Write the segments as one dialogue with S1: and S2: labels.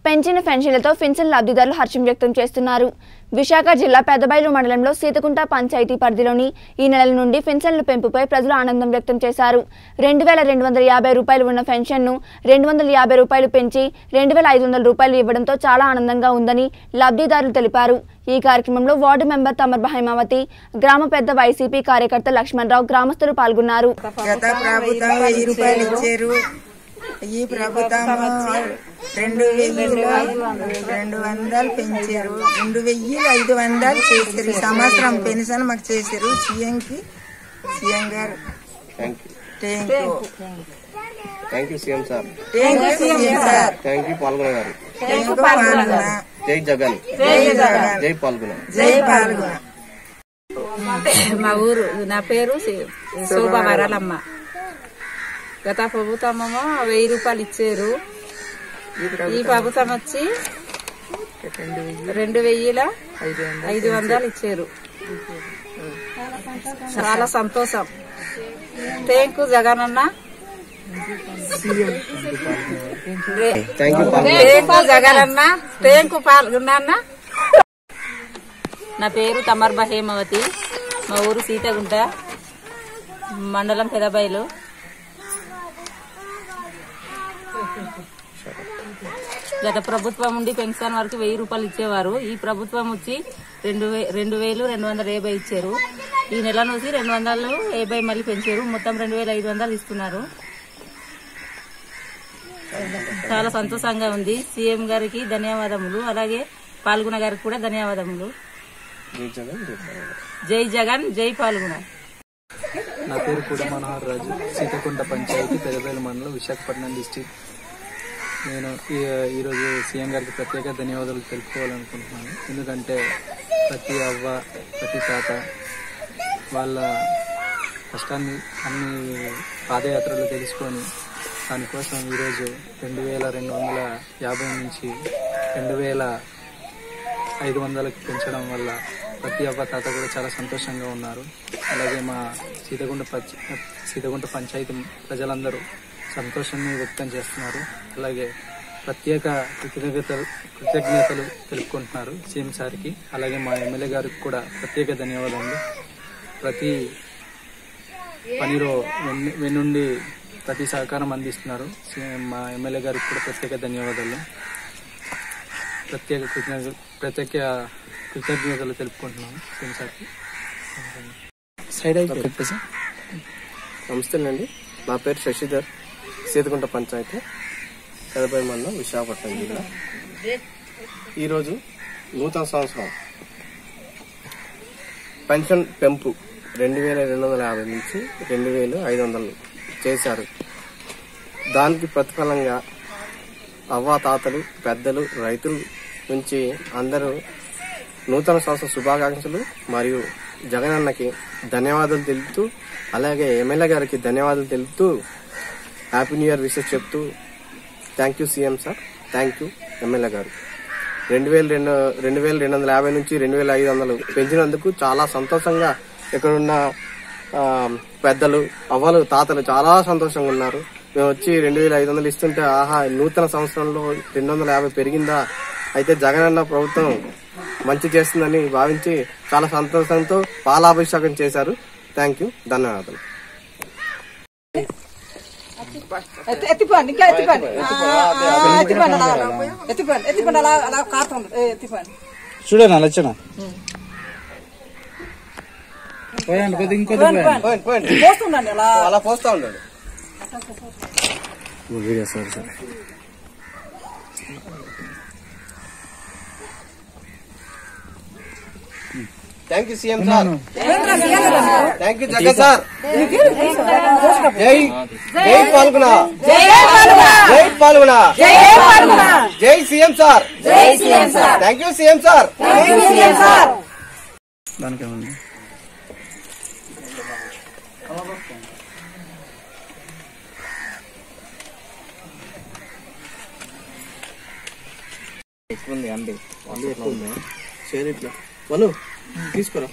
S1: పెంచిన పెన్షన్లతో పెన్షన్ లబ్ధిదారులు హర్షం వ్యక్తం చేస్తున్నారు విశాఖ జిల్లా పెద్దబైలు మండలంలో సీతకుంట పంచాయతీ పరిధిలోని ఈ నెల నుండి పెన్షన్ల పెంపుపై ప్రజలు ఆనందం వ్యక్తం చేశారు రెండు వేల రెండు వందల యాభై రూపాయలు ఉన్న పెన్షన్ను రెండు వందల యాభై రూపాయలు పెంచి రెండు వేల ఐదు వందల రూపాయలు ఇవ్వడంతో చాలా ఆనందంగా ఉందని లబ్ధిదారులు తెలిపారు ఈ కార్యక్రమంలో వార్డు మెంబర్ తమర్ హైమావతి గ్రామ పెద్ద వైసీపీ కార్యకర్త లక్ష్మణరావు గ్రామస్తులు పాల్గొన్నారు
S2: గత ప్రభుత్వం వెయ్యి రూపాయలు ఇచ్చారు ఈ ప్రభుత్వం రెండు వెయ్యి రెండు వందలు పెంచారు రెండు వెయ్యి ఐదు వందలు చేశారు ఈ సంవత్సరం పెన్షన్ మాకు చేశారు సీఎంకి సీఎం గారు
S3: thank you
S2: thank you
S3: thank you CM sir
S2: thank you CM sir
S3: thank you పాల్గొన గారు
S2: థ్యాంక్ యూ పాల్గొన
S3: జై జగన్
S2: జై జగన్
S3: జై పాల్గొన
S2: జై పాల్గొన
S4: మా ఊరు నా పేరు సి- శోభ వరాలమ్మ గత ప్రభుత్వం ఏమో వెయ్యి రూపాయలు ఇచ్చారు ఈ ప్రభుత్వం వచ్చి రెండు వెయ్యిల ఐదు వందలు ఇచ్చారు చాలా సంతోషం థ్యాంక్ యూ జగన్ అన్న
S3: థ్యాంక్ యూ పాల్గొన
S4: థ్యాంక్ యూ జగన్ అన్న థ్యాంక్ యూ పాల్గొన్న అన్న నా పేరు తమర్బ హేమవతి మా ఊరు సీతగుంట మండలం పెదబైలు గత ప్రభుత్వం ఉండి పెన్షన్ వరకు వెయ్యి రూపాయలు ఇచ్చేవారు ఈ ప్రభుత్వం వచ్చి రెండు వే రెండు వేలు రెండు వందల యాభై ఇచ్చారు ఈ నెల నుంచి రెండు వందలు యాభై మళ్ళీ పెంచారు మొత్తం రెండు వేల ఐదు వందలు ఇస్తున్నారు చాలా సంతోషంగా ఉంది సీఎం గారికి ధన్యవాదములు అలాగే పాల్గొన గారికి కూడా ధన్యవాదములు
S3: జై జగన్ జై పాల్గొన
S4: జై జగన్ జై పాల్గొన
S5: నా పేరు కూడా మనోహర్ రాజు సీతకుంట పంచాయతీ పెదబేల మండలం విశాఖపట్నం డిస్టిక్ నేను ఈ- ఈరోజు సీఎం గారికి ప్రత్యేక ధన్యవాదాలు తెలుపుకోవాలనుకుంటున్నాను ఎందుకంటే ప్రతి అవ్వ ప్రతి తాత వాళ్ళ కష్టాన్ని అన్ని పాదయాత్రలు తెలుసుకొని దానికోసం ఈరోజు రెండు వేల రెండు వందల యాభై నుంచి రెండు వేల ఐదు వందలకి పెంచడం వల్ల ప్రతి అవ్వ తాత కూడా చాలా సంతోషంగా ఉన్నారు అలాగే మా సీతగుంట పంచ సీతగుంట పంచాయతీ ప్రజలందరూ సంతోషాన్ని వ్యక్తం చేస్తున్నారు అలాగే ప్రత్యేక కృతజ్ఞతలు కృతజ్ఞతలు తెలుపుకుంటున్నారు సీఎం సార్కి అలాగే మా ఎమ్మెల్యే గారికి కూడా ప్రత్యేక ధన్యవాదాలు ప్రతి పనిలో వెన్- వెన్నుండి ప్రతి సహకారం అందిస్తున్నారు సీఎం మా ఎమ్మెల్యే గారికి కూడా ప్రత్యేక ధన్యవాదాలు ప్రత్యేక కృతజ్ఞతలు ప్రత్యేక కృతజ్ఞతలు తెలుపుకుంటున్నాను సీఎం సార్కి సైడ్ అయిపోయి
S3: నమస్తేనండి నా పేరు శశిధర్ సీతకుంట పంచాయతీ పెదపై మండలం విశాఖపట్నం జిల్లా ఈరోజు నూతన సంవత్సరం పెన్షన్ పెంపు రెండు వేల రెండు వందల యాభై నుంచి రెండు వేలు ఐదు వందలు చేశారు దానికి ప్రతిఫలంగా అవ్వ తాతలు పెద్దలు రైతులు నుంచి అందరూ నూతన సంవత్సర శుభాకాంక్షలు మరియు జగనన్నకి ధన్యవాదాలు తెలుపుతూ అలాగే ఎమ్మెల్యే గారికి ధన్యవాదాలు తెలుపుతూ హ్యాపీ న్యూ ఇయర్ విషెస్ చెప్తూ thank you CM sir thank you MLA గారు రెండు వేల రెండు రెండు వేల రెండు వందల యాభై నుంచి రెండు వేల ఐదు వందలు పెంచినందుకు చాలా సంతోషంగా ఇక్కడున్న ఆ, పెద్దలు అవ్వలు తాతలు చాలా సంతోషంగా ఉన్నారు మేము వచ్చి రెండు వేల ఐదు వందలు ఇస్తుంటే ఆహా నూతన సంవత్సరంలో రెండు వందల యాభై పెరిగిందా అయితే జగనన్న ప్రభుత్వం మంచి చేస్తుందని భావించి చాలా సంతోషంతో పాలాభిషేకం చేశారు థ్యాంక్ యూ ధన్యవాదాలు
S6: ఎత్తి- ఎత్తిపోండి ఇంకా ఎత్తిపోండి ఆ, ఎత్తిపోండి అలా ఎత్తిపోండి ఎత్తిపోండి అలా అలా కారుతుంది ఏ, ఎత్తిపోండి
S5: చూడనా లచ్చన పోయండి కొద్దిగా ఇంకొద్ది
S6: పోండి, పోండి.
S3: పోయిండి, పోయిండి.
S6: పోస్తుండండి అలా
S3: అలా పోస్తా ఉండండి
S5: video sir sir
S3: thank you CM sir thank you Jagan sir జై జై పాల్గొన జై పాల్గొన జై CM sir thank you CM sir
S5: దానికి ఏముంది
S3: ఎక్కువ ఉంది అండి అండి ఎక్కువ ఉంది షేర్ ఇట్లా వను తీసుకురా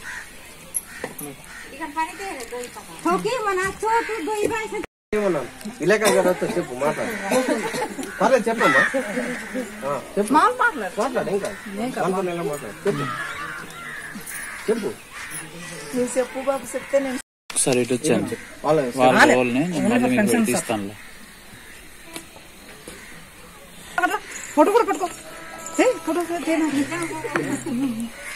S3: ఏమన్నాను ఇలాక కదా చెప్పు మాట పర్లేదు చెప్పమ్మా ఆ, చెప్పు మాట్లాడు ఇంకా మనతో నిలబడి మాట్లాడు చెప్పు చెప్పు
S6: నువ్వు చెప్పు బాబు చెప్తే నేను
S7: ఒకసారి ఇటు వచ్చాను
S3: వాళ్ళ
S7: వాళ్ళ వాళ్ళని నేను మళ్ళీ మీకు పెట్టిస్తాను
S6: ఫోటో కూడా పట్టుకో ఏ, ఫోటో కూడా తేనా?